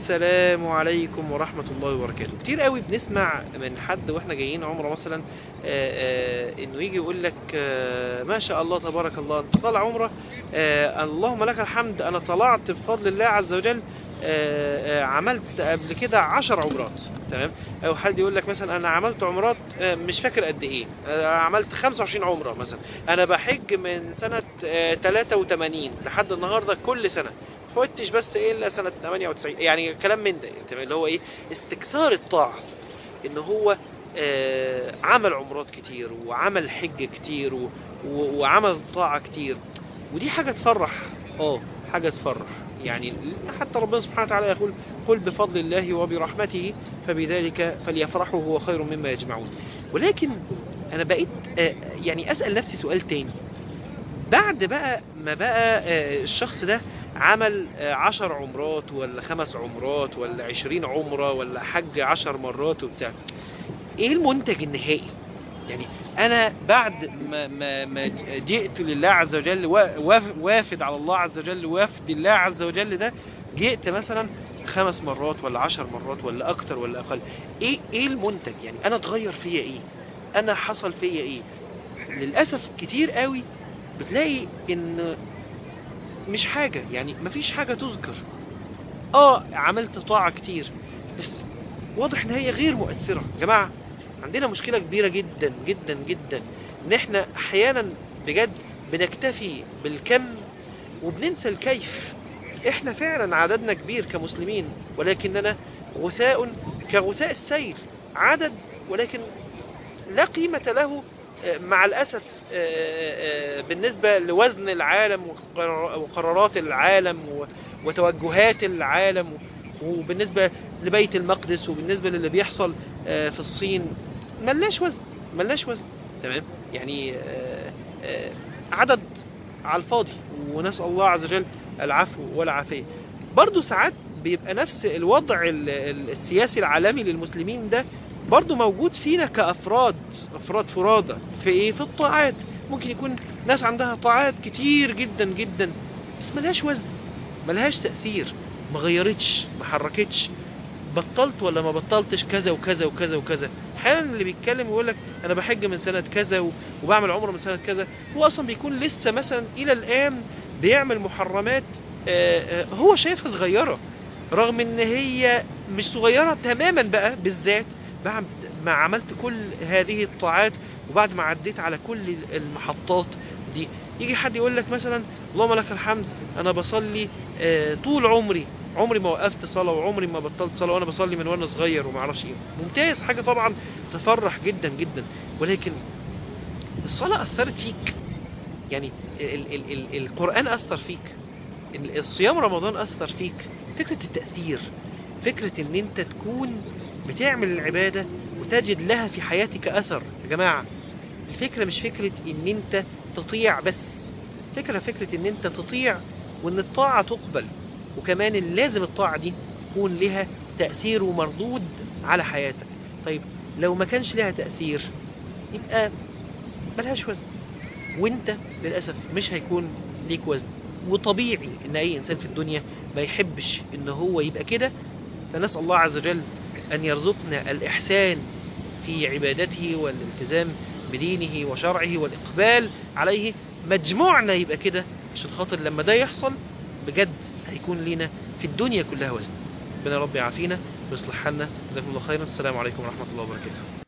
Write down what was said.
السلام عليكم ورحمة الله وبركاته كتير قوي بنسمع من حد واحنا جايين عمره مثلا آه، آه، انه يجي يقول لك آه، ما شاء الله تبارك الله انت طالع عمره آه، اللهم لك الحمد انا طلعت بفضل الله عز وجل آه، آه، عملت قبل كده عشر عمرات تمام او حد يقول لك مثلا انا عملت عمرات آه، مش فاكر قد ايه آه، عملت 25 عمره مثلا انا بحج من سنة آه، 83 لحد النهارده كل سنة فوتش بس ايه الا سنة 98 يعني كلام من ده تمام اللي هو ايه استكثار الطاعة ان هو آه، عمل عمرات كتير وعمل حج كتير و- و- وعمل طاعة كتير ودي حاجة تفرح اه حاجة تفرح يعني حتى ربنا سبحانه وتعالى يقول قل بفضل الله وبرحمته فبذلك فليفرحوا هو خير مما يجمعون ولكن انا بقيت آه، يعني اسأل نفسي سؤال تاني بعد بقى ما بقى آه، الشخص ده عمل آه، عشر عمرات ولا خمس عمرات ولا عشرين عمرة ولا حج عشر مرات وبتاع ايه المنتج النهائي يعني انا بعد ما, ما, ما جئت لله عز وجل وا- واف- وافد على الله عز وجل وافد الله عز وجل ده جئت مثلا خمس مرات ولا عشر مرات ولا اكتر ولا اقل ايه ايه المنتج يعني انا اتغير فيا ايه انا حصل فيا ايه للاسف كتير قوي بتلاقي ان مش حاجة يعني مفيش حاجة تذكر اه عملت طاعة كتير بس واضح ان هي غير مؤثرة يا جماعة عندنا مشكلة كبيرة جدا جدا جدا ان احنا احيانا بجد بنكتفي بالكم وبننسى الكيف احنا فعلا عددنا كبير كمسلمين ولكننا غثاء كغثاء السيل عدد ولكن لا قيمة له آه، مع الأسف آه، آه، بالنسبة لوزن العالم وقرار- وقرارات العالم و- وتوجهات العالم وبالنسبة لبيت المقدس وبالنسبة للي بيحصل آه، في الصين ملناش وزن ملناش وزن تمام يعني آه، آه، عدد على الفاضي ونسأل الله عز وجل العفو والعافية برضو ساعات بيبقى نفس الوضع ال- ال- السياسي العالمي للمسلمين ده برضو موجود فينا كأفراد أفراد فرادى في إيه؟ في الطاعات ممكن يكون ناس عندها طاعات كتير جدا جدا بس ملهاش وزن ملهاش تأثير ما غيرتش ما حركتش بطلت ولا ما بطلتش كذا وكذا وكذا وكذا احيانا اللي بيتكلم يقول لك انا بحج من سنه كذا و- وبعمل عمره من سنه كذا هو اصلا بيكون لسه مثلا الى الان بيعمل محرمات آه، آه، هو شايفها صغيره رغم ان هي مش صغيره تماما بقى بالذات بعد ما عملت كل هذه الطاعات وبعد ما عديت على كل المحطات دي يجي حد يقول لك مثلا اللهم لك الحمد انا بصلي آه، طول عمري عمري ما وقفت صلاة وعمري ما بطلت صلاة وانا بصلي من وانا صغير وما اعرفش ايه ممتاز حاجة طبعا تفرح جدا جدا ولكن الصلاة اثرت فيك يعني ال ال ال القرآن اثر فيك ال- الصيام رمضان اثر فيك فكرة التأثير فكرة ان انت تكون بتعمل العبادة وتجد لها في حياتك اثر يا جماعة الفكرة مش فكرة ان انت تطيع بس فكرة فكرة ان انت تطيع وان الطاعة تقبل وكمان لازم الطاعة دي يكون لها تأثير ومردود على حياتك طيب لو ما كانش لها تأثير يبقى ملهاش وزن وانت للأسف مش هيكون ليك وزن وطبيعي ان اي انسان في الدنيا ما يحبش ان هو يبقى كده فنسأل الله عز وجل ان يرزقنا الاحسان في عبادته والالتزام بدينه وشرعه والاقبال عليه مجموعنا يبقى كده عشان خاطر لما ده يحصل بجد هيكون لينا في الدنيا كلها وزن ربنا رب يعافينا ويصلح حالنا جزاكم الله خيرا السلام عليكم ورحمة الله وبركاته